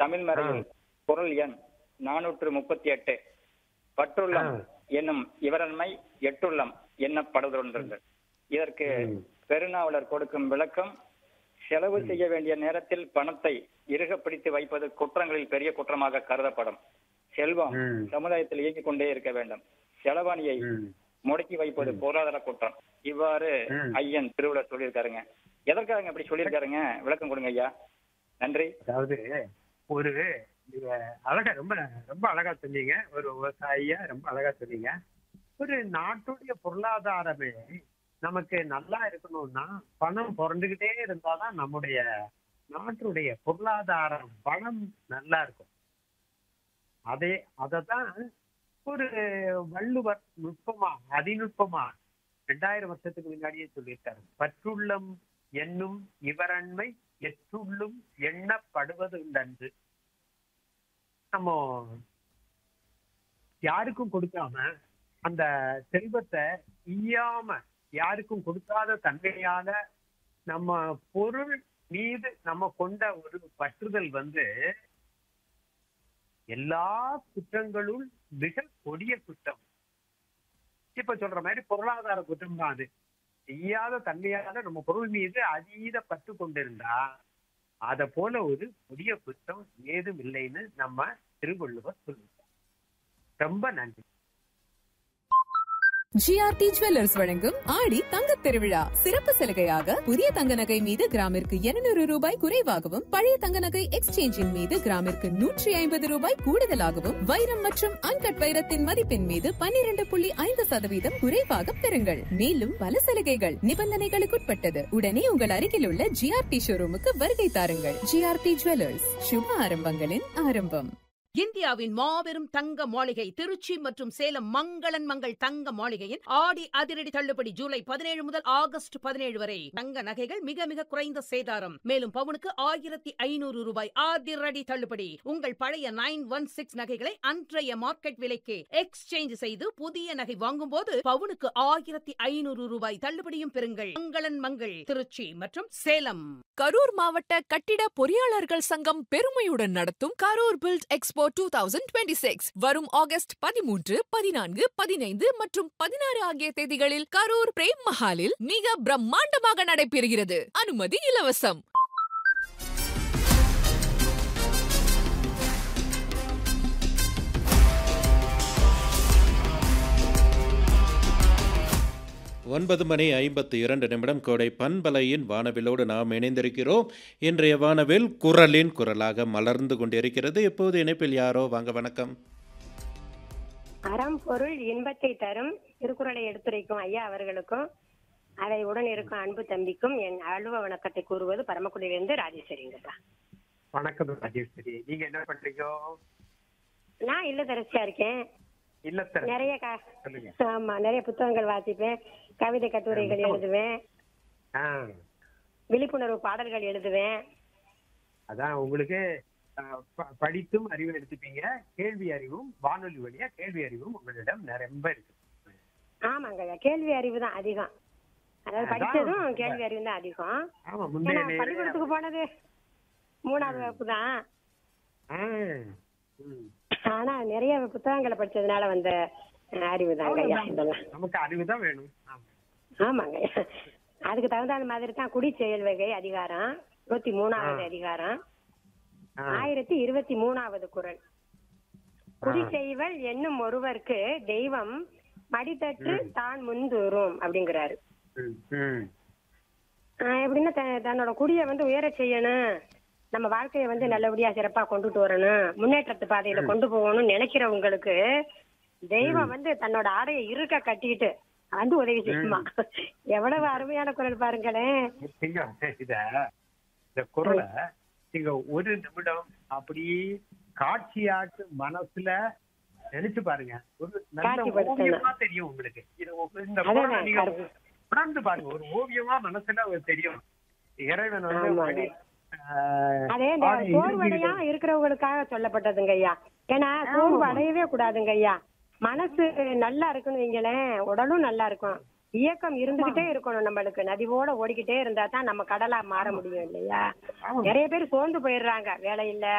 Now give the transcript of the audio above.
தமிழ் மறையில் குரல் எண் நானூற்று முப்பத்தி எட்டு பற்றுள்ளம் ஆ. என்னும் இவரன்மை எட்டுள்ளம் எண்ணப்படுகின்றது இதற்கு பெருநாவலர் கொடுக்கும் விளக்கம் செலவு செய்ய வேண்டிய நேரத்தில் பணத்தை இறுக பிடித்து வைப்பது குற்றங்களில் பெரிய குற்றமாக கருதப்படும் செல்வம் ம். சமுதாயத்தில் இயங்கிக் கொண்டே இருக்க வேண்டும் செலவாணியை ம். முடக்கி வைப்பது பொருளாதார குற்றம் இவ்வாறு ம். ஐயன் திருவிழா சொல்லியிருக்காருங்க எதற்காக இப்படி சொல்லியிருக்காருங்க விளக்கம் கொடுங்க ஐயா நன்றி அதாவது ஒரு நீங்க அழகா ரொம்ப ரொம்ப அழகா சொன்னீங்க ஒரு விவசாயியா ரொம்ப அழகா சொன்னீங்க ஒரு நாட்டுடைய பொருளாதாரமே நமக்கு நல்லா இருக்கணும்னா பணம் புரண்டுகிட்டே இருந்தாதான் நம்முடைய நாட்டுடைய பொருளாதாரம் பணம் நல்லா இருக்கும் அதே அததான் ஒரு வள்ளுவர் நுட்பமா அதிநுட்பமா ரெண்டாயிரம் வருஷத்துக்கு முன்னாடியே சொல்லியிருக்காரு பற்றுள்ளம் என்னும் இவரன்மை எற்றுள்ளும் எண்ணப்படுவது உண்டன்று நம்ம யாருக்கும் கொடுக்காம அந்த செல்வத்தை ஈயாம யாருக்கும் கொடுக்காத தன்மையால நம்ம பொருள் மீது நம்ம கொண்ட ஒரு பற்றுதல் வந்து எல்லா குற்றங்களுள் மிக கொடிய குற்றம் இப்ப சொல்ற மாதிரி பொருளாதார குற்றம் தான் அது செய்யாத தன்மையால நம்ம பொருள் மீது அதீத பற்று கொண்டிருந்தா அத போல ஒரு கொடிய குற்றம் ஏதும் இல்லைன்னு நம்ம திருவள்ளுவர் சொல்லியிருக்கார் ரொம்ப நன்றி ஜிஆர்டி ஜுவல்லர்ஸ் வழங்கும் ஆடி தங்கத் திருவிழா சிறப்பு சலுகையாக புதிய தங்க நகை மீது கிராமிற்கு 200 ரூபாய் குறைவாகவும் பழைய தங்க நகை எக்ஸ்சேஞ்சின் மீது கிராமிற்கு நூற்றி ஐம்பது ரூபாய் கூடுதலாகவும் வைரம் மற்றும் அன்கட் வைரத்தின் மதிப்பின் மீது 12.5% புள்ளி ஐந்து சதவீதம் குறைவாக பெறுங்கள் மேலும் பல சலுகைகள் நிபந்தனைகளுக்குட்பட்டது உடனே உங்கள் அருகில் உள்ள ஜிஆர்டி ஷோரூமுக்கு வருகை தாருங்கள் ஜிஆர்டி ஜுவல்லர்ஸ் சுப ஆரம்பங்களின் ஆரம்பம் இந்தியாவின் மாபெரும் தங்க மாளிகை திருச்சி மற்றும் சேலம் மங்களன் மங்கள் தங்க மாளிகையின் ஆடி அதிரடி தள்ளுபடி ஜூலை பதினேழு முதல் ஆகஸ்ட் பதினேழு வரை தங்க நகைகள் மிக மிக குறைந்த சேதாரம் மேலும் பவுனுக்கு ஆயிரத்தி ஐநூறு ரூபாய் அதிரடி தள்ளுபடி உங்கள் பழைய நைன் ஒன் சிக்ஸ் நகைகளை அன்றைய மார்க்கெட் விலைக்கு எக்ஸ்சேஞ்ச் செய்து புதிய நகை வாங்கும் போது பவுனுக்கு ஆயிரத்தி ஐநூறு ரூபாய் தள்ளுபடியும் பெறுங்கள் மங்களன் மங்கள் திருச்சி மற்றும் சேலம் கரூர் மாவட்ட கட்டிட பொறியாளர்கள் சங்கம் பெருமையுடன் நடத்தும் Karur build expo two thousand twenty six வரும் ஆகஸ்ட் பதிமூன்று பதினான்கு பதினைந்து மற்றும் பதினாறு ஆகிய தேதிகளில் கரூர் பிரேம் மஹாலில் மிக பிரம்மாண்டமாக நடைபெறுகிறது அனுமதி இலவசம் ஒன்பது மணி ஐம்பத்து இரண்டு நிமிடம் கோடை பண்பலையின் வானவிலோடு நாம் இணைந்திருக்கிறோம் இன்றைய வானவில் குரலின் குரலாக மலர்ந்து கொண்டிருக்கிறது இப்போது இணைப்பில் யாரோ வாங்க வணக்கம் அறம் பொருள் இன்பத்தை தரும் திருக்குறளை எடுத்துரைக்கும் ஐயா அவர்களுக்கும் அதை உடன் இருக்கும் அன்பு தம்பிக்கும் என் அலுவ வணக்கத்தை கூறுவது பரமக்குடியிலிருந்து ராஜேஸ்வரிங்கப்பா வணக்கம் ராஜேஸ்வரி நீங்க என்ன பண்றீங்க நான் இல்லத்தரசியா இருக்கேன் இல்லத்தர நிறைய க சொல்லுங்க ஆமா நிறைய புத்தகங்கள் வாசிப்பேன் கவிதை கட்டுரைகள் எழுதுவேன் ஆ, விழிப்புணர்வு பாடல்கள் எழுதுவேன் அதான் உங்களுக்கு ஆ, ப- படித்தும் அறிவு எடுத்துப்பீங்க கேள்வி அறிவும் வானொலி வழியா கேள்வி அறிவும் உங்களிடம் ரொம்ப இருக்கு ஆமாங்க ஐயா கேள்வி அறிவு தான் அதிகம் அதாவது அதான் படிச்சதும் ரொம்ப- கேள்வி அறிவு தான் அதிகம் ஆமா ஏன்னா முந்தைய பள்ளிக்கூடத்துக்கு போனது மூணாவது வகுப்பு தான் ஆ, ம். ஆனா நிறைய புத்தகங்களை படிச்சதுனால வந்த அறிவு தாங்க ஐயா இதெல்லாம் நமக்கு அறிவு தான் வேணும் ஆமா. ஆமாங்க அதுக்கு தகுந்த மாதிரி தான் குடி செயல் வகை அதிகாரம் இருபத்தி மூணாவது அதிகாரம் ஆ, ஆயிரத்தி இருபத்தி மூணாவது குறள் குடி செய்வல் என்னும் ஒருவருக்கு தெய்வம் மடித்தட்டு தான் முன்தூறும் அப்படிங்கிறாரு ம், ம். ஆஹ் எப்படின்னா த- தன்னோட குடியை வந்து உயர செய்யணும் நம்ம வாழ்க்கையை வந்து நல்லபடியா சிறப்பா கொண்டுட்டு வரணும் முன்னேற்றத்து பாதையில கொண்டு போகணும்னு நினைக்கிறவங்களுக்கு தெய்வம் வந்து தன்னோட ஆடையை இருக்க கட்டிட்டு வந்து உதவி செய்யுமா எவ்வளவு அருமையான குரல் பாருங்களேன் நீங்க இத இந்த குரலை நீங்க ஒரு நிமிடம் அப்படியே காட்சியாட்டு மனசுல நினைச்சு பாருங்க ஒரு நல்ல காட்சிப்படுத்தணும். ஓவியமா தெரியும் உங்களுக்கு இது ஒ- இந்த அதான் குரலை நீங்க கருத்து. உணர்ந்து பாருங்க ஒரு ஓவியமா மனசுல ஒரு தெரியும் இறைவன் வந்து ஆமாங்க. அப்படி, ஆஹ், அதே இந்த ஆடி சோர்வடையா இறுதி இருக்கிறவங்களுக்காக சொல்லப்பட்டதுங்க ஐயா ஏன்னா சோர்வு அடையவே கூடாதுங்க ஐயா மனசு நல்லா இருக்குன்னு வைங்களேன் உடலும் நல்லா இருக்கும் இயக்கம் இருந்துகிட்டே இருக்கணும் நம்மளுக்கு நதிவோட ஓடிக்கிட்டே இருந்தா தான் நம்ம கடலா மாற முடியும் இல்லையா ஆமா. நிறைய பேர் சோர்ந்து போயிடுறாங்க வேலை இல்ல